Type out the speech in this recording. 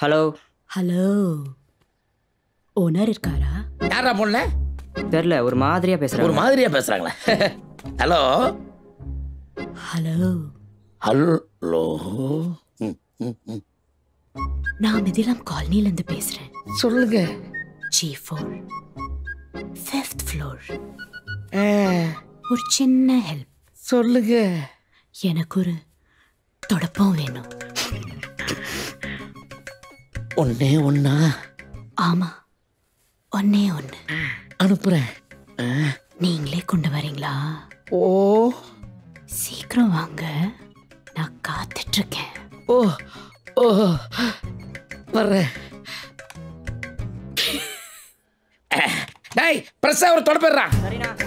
hello hello owner இருக்காரா யாரா பொண்ணு தெரில ஒரு மாதிரியா ஒரு பேசுறாங்க மாதிரியா பேசுறாங்களே ஹலோ ஹலோ ஹலோ நான் மிதிலாம் காலனில இருந்து பேசுறேன் சொல்லுங்க ஜி ஃபோர் ஃபிஃப்த் ஃப்ளோர் ஒரு சின்ன ஹெல்ப் சொல்லுங்க எனக்கு ஒரு தொடப்பம் வேணும் ஒன்னே ஒன்னா ஆமா ஒன்னே ஒன்று அனுப்புறேன் நீங்களே கொண்டு வரீங்களா ஓ சீக்கிரம் வாங்க நான் காத்துட்டு இருக்கேன் ஓ ஓ வர்றேன் டேய் பிரஸ்ஸா ஒரு தொடப்பிடுறான்